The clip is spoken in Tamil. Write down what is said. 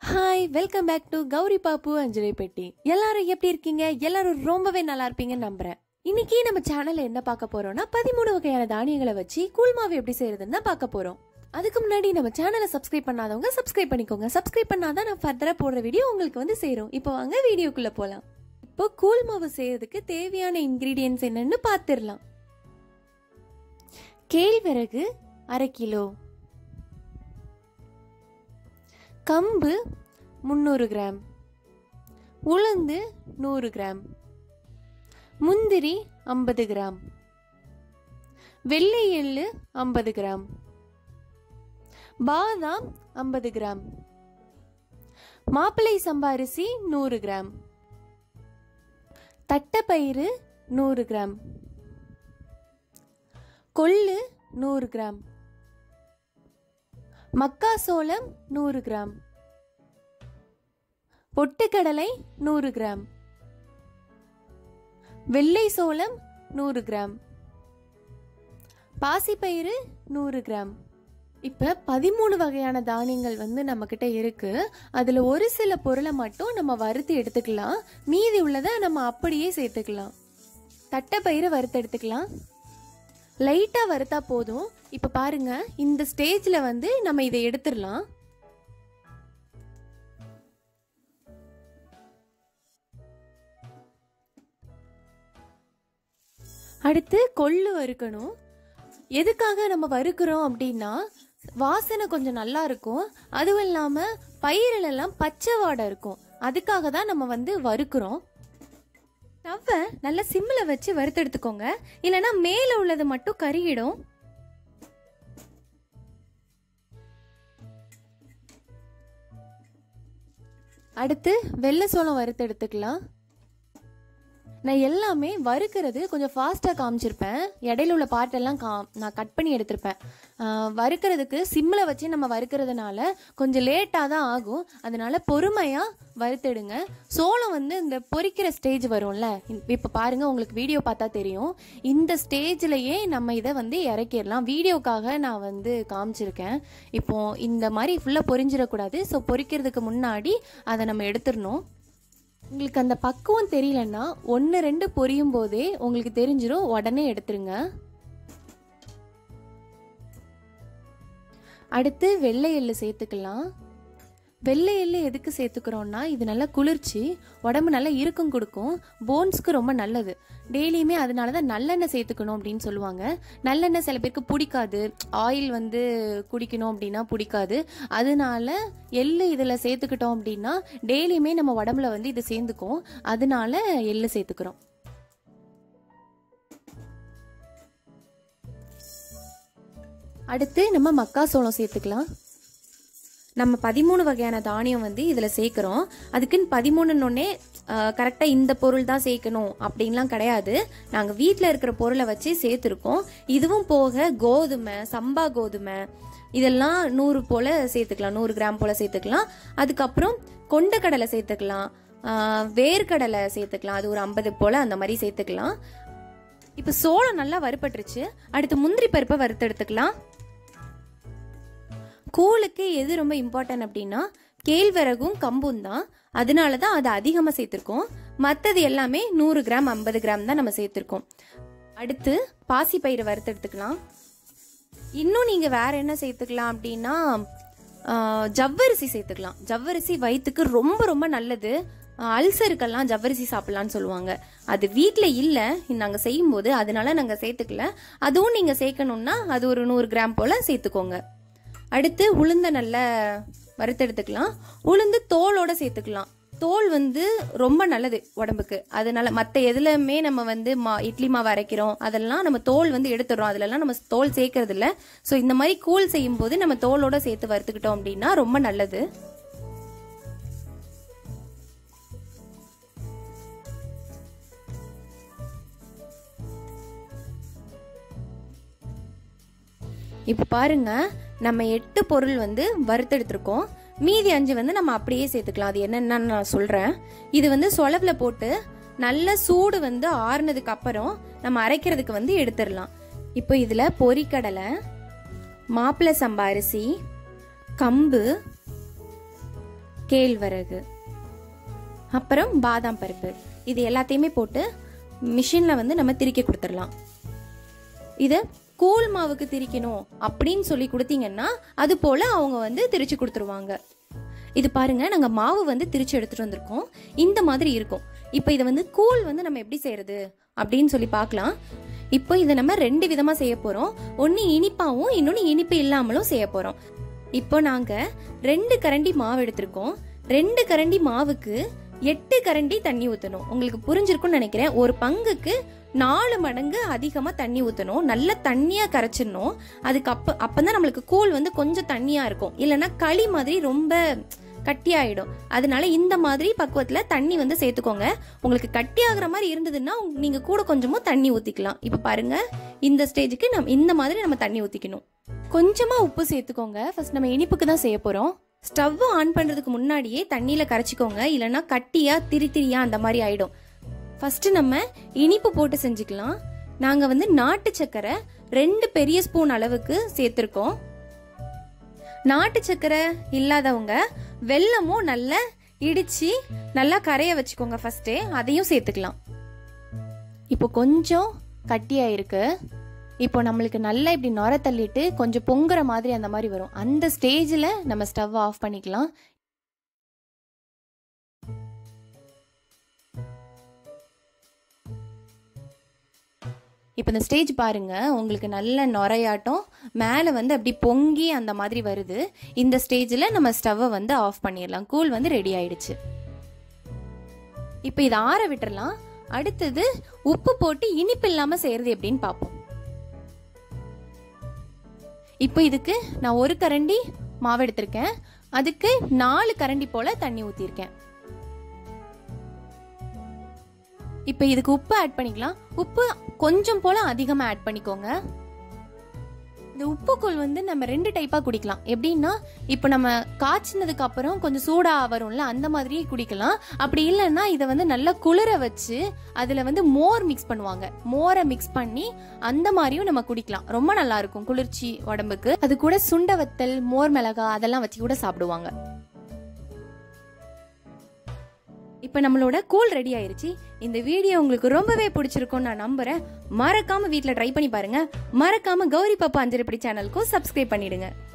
hi welcome back to Gauri Pappu Anjali பெட்டி எல்லாரும் எப்படி இருக்கீங்க எல்லாரும் ரொம்பவே நல்லா இருப்பீங்கன்னு நம்புறேன் இன்னைக்கு நம்ம சேனல்ல என்ன பார்க்க போறோம்னா பதிமூணு வகையான தானியங்களை வச்சு கூழ் மாவு எப்படி செய்யறதுன்னு தான் பார்க்க போறோம் அதுக்கு முன்னாடி நம்ம சேனலை சப்ஸ்கிரைப் பண்ணாதவங்க சப்ஸ்கிரைப் பண்ணிக்கோங்க சப்ஸ்கிரைப் பண்ணாதான் நான் ஃபர்தரா போடுற வீடியோ உங்களுக்கு வந்து சேரும் இப்போ வாங்க வீடியோக்குள்ள போலாம் இப்போ கூழ் மாவு செய்யறதுக்கு தேவையான இன்கிரீடியன்ஸ் என்னன்னு பார்த்துடலாம் கேழ்வரகு அரை கிலோ கம்பு முந்நூறு கிராம் உளுந்து நூறு கிராம் முந்திரி ஐம்பது கிராம் வெள்ளை எள்ளு ஐம்பது கிராம் பாதாம் ஐம்பது கிராம் மாப்பிளை சம்பா அரிசி நூறு கிராம் தட்டைப்பயிறு நூறு கிராம் கொள்ளு நூறு கிராம் மக்காசோளம் நூறு கிராம் பொட்டுக்கடலை நூறு கிராம் வெள்ளை சோளம் நூறு கிராம் பாசிப்பயிறு நூறு கிராம் இப்ப பதிமூணு வகையான தானியங்கள் வந்து நம்ம கிட்ட இருக்கு அதுல ஒரு சில பொருளை மட்டும் நம்ம வறுத்து எடுத்துக்கலாம் மீதி உள்ளதை நம்ம அப்படியே சேர்த்துக்கலாம் தட்டைப்பயிறு வறுத்து எடுத்துக்கலாம் லைட்டா வறுத்தா போதும் இப்ப பாருங்க இந்த ஸ்டேஜ்ல வந்து நம்ம இதை எடுத்துடலாம் அடுத்து கொள்ளு வறுக்கணும் எதுக்காக நம்ம வறுக்கிறோம் அப்படின்னா வாசனை கொஞ்சம் நல்லா இருக்கும் அதுவும் இல்லாம பயிரில் எல்லாம் பச்சை வாடை இருக்கும் அதுக்காக தான் நம்ம வந்து வறுக்கிறோம் ஸ்டவ்வை நல்லா சிம்மில் வச்சு வறுத்தெடுத்துக்கோங்க இல்லைன்னா மேலே உள்ளது மட்டும் கருகிடும் அடுத்து வெள்ளை சோளம் வறுத்து எடுத்துக்கலாம் நான் எல்லாமே வறுக்கிறது கொஞ்சம் ஃபாஸ்ட்டாக காமிச்சிருப்பேன் இடையில உள்ள பாட்டெல்லாம் கா நான் கட் பண்ணி எடுத்திருப்பேன் ஆஹ் வறுக்கிறதுக்கு சிம்மில் வச்சு நம்ம வறுக்கிறதுனால கொஞ்சம் லேட்டாக தான் ஆகும் அதனால பொறுமையாக வறுத்தெடுங்க சோளம் வந்து இந்த பொரிக்கிற ஸ்டேஜ் வரும்ல இப்போ பாருங்க உங்களுக்கு வீடியோ பார்த்தா தெரியும் இந்த ஸ்டேஜ்லயே நம்ம இதை வந்து இறக்கிடலாம் வீடியோக்காக நான் வந்து காமிச்சிருக்கேன் இப்போ இந்த மாதிரி ஃபுல்லாக பொரிஞ்சிடக்கூடாது ஸோ பொரிக்கிறதுக்கு முன்னாடி அதை நம்ம எடுத்துடணும் உங்களுக்கு அந்த பக்குவம் தெரியலன்னா ஒன்று ரெண்டு பொரியும் போதே உங்களுக்கு தெரிஞ்சிடும் உடனே எடுத்துருங்க அடுத்து வெள்ளை எள்ளு சேர்த்துக்கலாம் வெள்ளை எள்ளு எதுக்கு சேர்த்துக்கிறோம்னா இது நல்லா குளிர்ச்சி உடம்பு நல்லா இறுக்கம் கொடுக்கும் போன்ஸ்க்கு ரொம்ப நல்லது டெய்லியுமே அதனால தான் நல்லெண்ணெய் சேர்த்துக்கணும் அப்படின்னு சொல்லுவாங்க நல்லெண்ணெய் சில பேருக்கு பிடிக்காது ஆயில் வந்து குடிக்கணும் அப்படின்னா பிடிக்காது அதனால எள்ளு இதில் சேர்த்துக்கிட்டோம் அப்படின்னா டெய்லியுமே நம்ம உடம்புல வந்து இது சேர்ந்துக்கும் அதனால எள்ளு சேர்த்துக்கிறோம் அடுத்து நம்ம மக்காசோளம் சேர்த்துக்கலாம் நம்ம பதிமூணு வகையான தானியம் வந்து இதில் சேர்க்குறோம் அதுக்குன்னு பதிமூணுன்னொன்னே கரெக்டாக இந்த பொருள் தான் சேர்க்கணும் அப்படின்லாம் கிடையாது நாங்கள் வீட்டில் இருக்கிற பொருளை வச்சு சேர்த்துருக்கோம் இதுவும் போக கோதுமை சம்பா கோதுமை இதெல்லாம் நூறு போல் சேர்த்துக்கலாம் நூறு கிராம் போல் சேர்த்துக்கலாம் அதுக்கப்புறம் கொண்டக்கடலை சேர்த்துக்கலாம் ஆஹ் வேர்க்கடலை சேர்த்துக்கலாம் அது ஒரு ஐம்பது போல் அந்த மாதிரி சேர்த்துக்கலாம் இப்போ சோளம் நல்லா வறுபட்டுருச்சு அடுத்து முந்திரி பருப்பை வறுத்து எடுத்துக்கலாம் கூழுக்கு எது ரொம்ப இம்பார்ட்டன்ட் அப்படின்னா கேழ்வரகும் கம்பும் தான் அதனால தான் அதை அதிகமாக சேர்த்துருக்கோம் மற்றது எல்லாமே நூறு கிராம் ஐம்பது கிராம் தான் நம்ம சேர்த்துருக்கோம் அடுத்து பாசிப்பயிறு வறுத்து எடுத்துக்கலாம் இன்னும் நீங்கள் வேற என்ன சேர்த்துக்கலாம் அப்படின்னா ஆஹ், ஜவ்வரிசி சேர்த்துக்கலாம் ஜவ்வரிசி வயிற்றுக்கு ரொம்ப ரொம்ப நல்லது ஆஹ், அல்சருக்கெல்லாம் ஜவ்வரிசி சாப்பிடலாம்னு சொல்லுவாங்க அது வீட்டில் இல்லை நாங்கள் செய்யும்போது அதனால நாங்கள் சேர்த்துக்கல அதுவும் நீங்கள் சேர்க்கணுன்னா அது ஒரு நூறு கிராம் போல் சேர்த்துக்கோங்க அடுத்து உளுந்த நல்லா வறுத்தெடுத்துக்கலாம் உளுந்து தோலோட சேர்த்துக்கலாம் தோல் வந்து ரொம்ப நல்லது உடம்புக்கு அதனால மற்ற எதுலையுமே நம்ம வந்து மா இட்லி மாவு அரைக்கிறோம் அதெல்லாம் நம்ம தோல் வந்து எடுத்துடுறோம் அதுலலாம் நம்ம தோல் சேர்க்கறது இல்ல ஸோ இந்த மாதிரி கூழ் செய்யும் போது நம்ம தோலோட சேர்த்து வறுத்துக்கிட்டோம் அப்படின்னா ரொம்ப நல்லது இப்போ பாருங்க நம்ம எட்டு பொருள் வந்து வறுத்தெடுத்திருக்கோம் மீதி அஞ்சு வந்து நம்ம அப்படியே சேர்த்துக்கலாம் அது என்னென்னு நான் சொல்கிறேன் இது வந்து சொலவுல போட்டு நல்ல சூடு வந்து ஆறுனதுக்கு அப்புறம் நம்ம அரைக்கிறதுக்கு வந்து எடுத்துடலாம் இப்போ இதில் பொரிக்கடலை மாப்பிள்ளை சம்பா அரிசி கம்பு கேழ்வரகு அப்புறம் பாதாம் பருப்பு இது எல்லாத்தையுமே போட்டு மிஷினில் வந்து நம்ம திரிக்க கொடுத்துடலாம் இதை கூழ் மாவுக்கு திரிக்கணும் அப்படின்னு சொல்லி கொடுத்தீங்கன்னா அது போல் அவங்க வந்து திரிச்சு கொடுத்துருவாங்க இது பாருங்க நாங்கள் மாவு வந்து திரிச்சு எடுத்துட்டு வந்திருக்கோம் இந்த மாதிரி இருக்கும் இப்போ இதை வந்து கூழ் வந்து நம்ம எப்படி செய்யறது அப்படின்னு சொல்லி பார்க்கலாம் இப்போ இதை நம்ம ரெண்டு விதமாக செய்ய போகிறோம் ஒன்று இனிப்பாவும் இன்னொன்று இனிப்பு இல்லாமலும் செய்ய போகிறோம் இப்போ நாங்கள் ரெண்டு கரண்டி மாவு எடுத்திருக்கோம் ரெண்டு கரண்டி மாவுக்கு எட்டு கரண்டி தண்ணி ஊற்றணும் உங்களுக்கு புரிஞ்சிருக்கும்னு நினைக்கிறேன் ஒரு பங்குக்கு நாலு மடங்கு அதிகமாக தண்ணி ஊற்றணும் நல்ல தண்ணியாக கரைச்சிடணும் அதுக்கு அப்போ அப்போ தான் நம்மளுக்கு கூழ் வந்து கொஞ்சம் தண்ணியாக இருக்கும் இல்லைன்னா களி மாதிரி ரொம்ப கட்டியாயிடும் அதனால இந்த மாதிரி பக்குவத்தில் தண்ணி வந்து சேர்த்துக்கோங்க உங்களுக்கு கட்டியாகிற மாதிரி இருந்ததுன்னா நீங்கள் கூட கொஞ்சமும் தண்ணி ஊற்றிக்கலாம் இப்போ பாருங்க இந்த ஸ்டேஜுக்கு நம்ம இந்த மாதிரி நம்ம தண்ணி ஊற்றிக்கணும் கொஞ்சமாக உப்பு சேர்த்துக்கோங்க ஃபர்ஸ்ட் நம்ம இனிப்புக்கு தான் செய்ய போகிறோம் ஸ்டவ் ஆன் பண்ணுறதுக்கு முன்னாடியே தண்ணியில் கரைச்சிக்கோங்க இல்லைன்னா கட்டியாக திரி திரியா அந்த மாதிரி ஆயிடும் ஃபர்ஸ்ட் நம்ம இனிப்பு போட்டு செஞ்சுக்கலாம் நாங்கள் வந்து நாட்டு சக்கரை ரெண்டு பெரிய ஸ்பூன் அளவுக்கு சேர்த்துருக்கோம் நாட்டு சக்கரை இல்லாதவங்க வெல்லமும் நல்லா இடிச்சு நல்லா கரைய வச்சுக்கோங்க ஃபர்ஸ்டே அதையும் சேர்த்துக்கலாம் இப்போ கொஞ்சம் கட்டியாக இருக்கு இப்போ நம்மளுக்கு நல்லா இப்படி நுர தள்ளிட்டு கொஞ்சம் பொங்குற மாதிரி அந்த மாதிரி வரும் அந்த ஸ்டேஜில் நம்ம ஸ்டவ் ஆஃப் பண்ணிக்கலாம் இப்போ இந்த ஸ்டேஜ் பாருங்க உங்களுக்கு நல்ல நுரையாட்டம் மேலே வந்து அப்படி பொங்கி அந்த மாதிரி வருது இந்த ஸ்டேஜில் நம்ம ஸ்டவ்வை வந்து ஆஃப் பண்ணிடலாம் கூழ் வந்து ரெடி ஆயிடுச்சு இப்போ இதை ஆற விட்டுறலாம் அடுத்தது உப்பு போட்டு இனிப்பு இல்லாமல் செய்யறது எப்படின்னு பார்ப்போம் இப்போ இதுக்கு நான் ஒரு கரண்டி மாவு எடுத்திருக்கேன் அதுக்கு நாலு கரண்டி போல தண்ணி ஊற்றிருக்கேன் இப்போ இதுக்கு உப்பு ஆட் பண்ணிக்கலாம் உப்பு கொஞ்சம் போல அதிகமாக ஆட் பண்ணிக்கோங்க இந்த உப்புக்கூழ் வந்து நம்ம ரெண்டு டைப்பாக குடிக்கலாம் எப்படின்னா இப்போ நம்ம காய்ச்சினதுக்கு அப்புறம் கொஞ்சம் சூடாக வரும்ல அந்த மாதிரியே குடிக்கலாம் அப்படி இல்லைன்னா இதை வந்து நல்லா குளிர வச்சு அதில் வந்து மோர் மிக்ஸ் பண்ணுவாங்க மோரை மிக்ஸ் பண்ணி அந்த மாதிரியும் நம்ம குடிக்கலாம் ரொம்ப நல்லா இருக்கும் குளிர்ச்சி உடம்புக்கு அது கூட சுண்ட வத்தல் மோர் மிளகா அதெல்லாம் வச்சு கூட சாப்பிடுவாங்க இப்போ நம்மளோட கூழ் ரெடி ஆயிருச்சு இந்த வீடியோ உங்களுக்கு ரொம்பவே பிடிச்சிருக்கும்னு நான் நம்புறேன் மறக்காம வீட்டில் ட்ரை பண்ணி பாருங்க மறக்காம கௌரி பாப்பா அஞ்சரைப்படி சேனலுக்கும் சப்ஸ்கிரைப் பண்ணிடுங்க